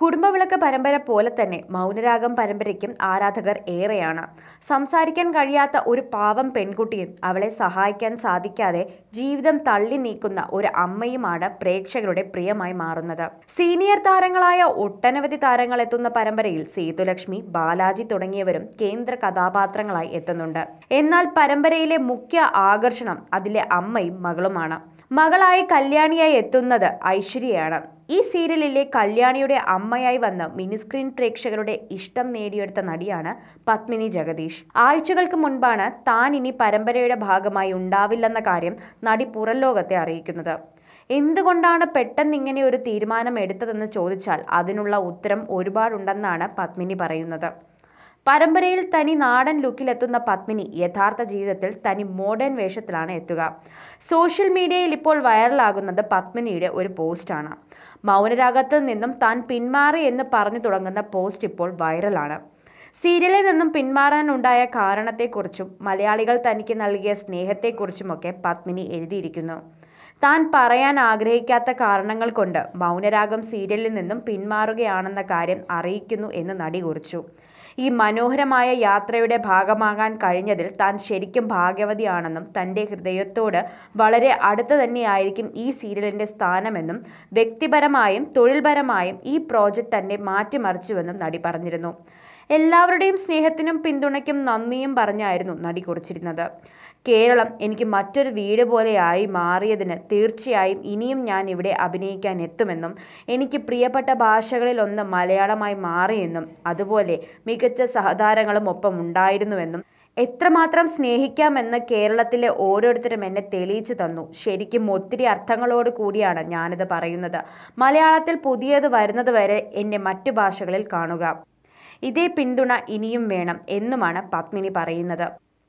കുടുംബവിളക്ക് പരമ്പര പോലെ തന്നെ മൗനരാഗം പരമ്പരയ്ക്കും ആരാധകർ ഏറെയാണ് സംസാരിക്കാൻ കഴിയാത്ത ഒരു പാവം പെൺകുട്ടിയും അവളെ സഹായിക്കാൻ സാധിക്കാതെ ജീവിതം തള്ളി നീക്കുന്ന ഒരു അമ്മയുമാണ് പ്രേക്ഷകരുടെ പ്രിയമായി മാറുന്നത് സീനിയർ താരങ്ങളായ ഒട്ടനവധി താരങ്ങൾ എത്തുന്ന പരമ്പരയിൽ സേതുലക്ഷ്മി ബാലാജി തുടങ്ങിയവരും കേന്ദ്ര കഥാപാത്രങ്ങളായി എത്തുന്നുണ്ട് എന്നാൽ പരമ്പരയിലെ മുഖ്യ ആകർഷണം അതിലെ അമ്മയും മകളുമാണ് മകളായി കല്യാണിയായി എത്തുന്നത് ഐശ്വര്യയാണ് ഈ സീരിയലിലെ കല്യാണിയുടെ അമ്മയായി വന്ന് മിനിസ്ക്രീൻ പ്രേക്ഷകരുടെ ഇഷ്ടം നേടിയെടുത്ത നടിയാണ് പത്മിനി ജഗദീഷ് ആഴ്ചകൾക്ക് മുൻപാണ് താൻ ഇനി പരമ്പരയുടെ ഭാഗമായി ഉണ്ടാവില്ലെന്ന കാര്യം നടി പുറം ലോകത്തെ അറിയിക്കുന്നത് എന്തുകൊണ്ടാണ് പെട്ടെന്ന് ഇങ്ങനെ ഒരു തീരുമാനം എടുത്തതെന്ന് ചോദിച്ചാൽ അതിനുള്ള ഉത്തരം ഒരുപാടുണ്ടെന്നാണ് പത്മിനി പറയുന്നത് പരമ്പരയിൽ തനി നാടൻ ലുക്കിലെത്തുന്ന പത്മിനി യഥാർത്ഥ ജീവിതത്തിൽ തനി മോഡേൺ വേഷത്തിലാണ് എത്തുക സോഷ്യൽ മീഡിയയിൽ ഇപ്പോൾ വൈറലാകുന്നത് പത്മിനിയുടെ ഒരു പോസ്റ്റാണ് മൗനരാഗത്തിൽ നിന്നും താൻ പിന്മാറി എന്ന് പറഞ്ഞു തുടങ്ങുന്ന പോസ്റ്റ് ഇപ്പോൾ വൈറലാണ് സീരിയലിൽ നിന്നും പിന്മാറാനുണ്ടായ കാരണത്തെക്കുറിച്ചും മലയാളികൾ തനിക്ക് നൽകിയ സ്നേഹത്തെക്കുറിച്ചുമൊക്കെ പത്മിനി എഴുതിയിരിക്കുന്നു താൻ പറയാൻ ആഗ്രഹിക്കാത്ത കാരണങ്ങൾ കൊണ്ട് മൗനരാഗം സീരിയലിൽ നിന്നും പിന്മാറുകയാണെന്ന കാര്യം അറിയിക്കുന്നു എന്ന് നടി കുറിച്ചു ഈ മനോഹരമായ യാത്രയുടെ ഭാഗമാകാൻ കഴിഞ്ഞതിൽ താൻ ശരിക്കും ഭാഗ്യവതിയാണെന്നും തൻ്റെ ഹൃദയത്തോട് വളരെ അടുത്ത് തന്നെയായിരിക്കും ഈ സീരിയലിൻ്റെ സ്ഥാനമെന്നും വ്യക്തിപരമായും തൊഴിൽപരമായും ഈ പ്രോജക്റ്റ് തന്നെ മാറ്റിമറിച്ചുവെന്നും നടി പറഞ്ഞിരുന്നു എല്ലാവരുടെയും സ്നേഹത്തിനും പിന്തുണയ്ക്കും നന്ദിയും പറഞ്ഞായിരുന്നു നടി കുറിച്ചിരുന്നത് കേരളം എനിക്ക് മറ്റൊരു വീട് പോലെയായി മാറിയതിന് തീർച്ചയായും ഇനിയും ഞാൻ ഇവിടെ അഭിനയിക്കാൻ എത്തുമെന്നും എനിക്ക് പ്രിയപ്പെട്ട ഭാഷകളിലൊന്ന് മലയാളമായി മാറിയെന്നും അതുപോലെ മികച്ച സഹതാരങ്ങളും ഒപ്പം ഉണ്ടായിരുന്നുവെന്നും എത്രമാത്രം സ്നേഹിക്കാമെന്ന് കേരളത്തിലെ ഓരോരുത്തരും എന്നെ തെളിയിച്ചു തന്നു ശരിക്കും ഒത്തിരി അർത്ഥങ്ങളോട് കൂടിയാണ് ഞാനിത് പറയുന്നത് മലയാളത്തിൽ പുതിയത് വരുന്നത് വരെ എന്നെ മറ്റു ഭാഷകളിൽ കാണുക ഇതേ പിന്തുണ ഇനിയും വേണം എന്നുമാണ് പത്മിനി പറയുന്നത്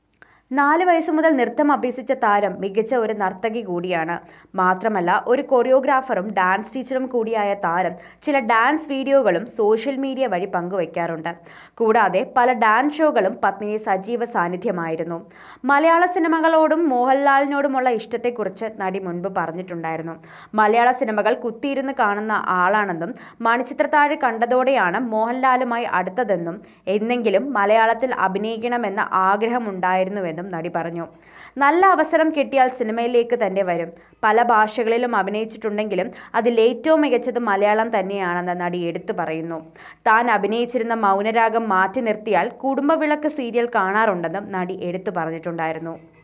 നാല് വയസ്സ് മുതൽ നൃത്തം അഭ്യസിച്ച താരം മികച്ച ഒരു നർത്തകി കൂടിയാണ് മാത്രമല്ല ഒരു കൊറിയോഗ്രാഫറും ഡാൻസ് ടീച്ചറും കൂടിയായ താരം ചില ഡാൻസ് വീഡിയോകളും സോഷ്യൽ മീഡിയ വഴി പങ്കുവയ്ക്കാറുണ്ട് കൂടാതെ പല ഡാൻസ് ഷോകളും പത്മിനി സജീവ സാന്നിധ്യമായിരുന്നു മലയാള സിനിമകളോടും മോഹൻലാലിനോടുമുള്ള ഇഷ്ടത്തെക്കുറിച്ച് നടി മുൻപ് പറഞ്ഞിട്ടുണ്ടായിരുന്നു മലയാള സിനിമകൾ കുത്തിയിരുന്ന് കാണുന്ന ആളാണെന്നും മണിച്ചിത്രത്താഴ് കണ്ടതോടെയാണ് മോഹൻലാലുമായി അടുത്തതെന്നും എന്നെങ്കിലും മലയാളത്തിൽ അഭിനയിക്കണമെന്ന ആഗ്രഹമുണ്ടായിരുന്നുവെന്നും എന്നും നടി പറഞ്ഞു നല്ല അവസരം കിട്ടിയാൽ സിനിമയിലേക്ക് തന്നെ വരും പല ഭാഷകളിലും അഭിനയിച്ചിട്ടുണ്ടെങ്കിലും അതിൽ ഏറ്റവും മികച്ചത് മലയാളം തന്നെയാണെന്ന് നടി എടുത്തു പറയുന്നു താൻ അഭിനയിച്ചിരുന്ന മൗനരാഗം മാറ്റി നിർത്തിയാൽ കുടുംബവിളക്ക് സീരിയൽ കാണാറുണ്ടെന്നും നടി എടുത്തു പറഞ്ഞിട്ടുണ്ടായിരുന്നു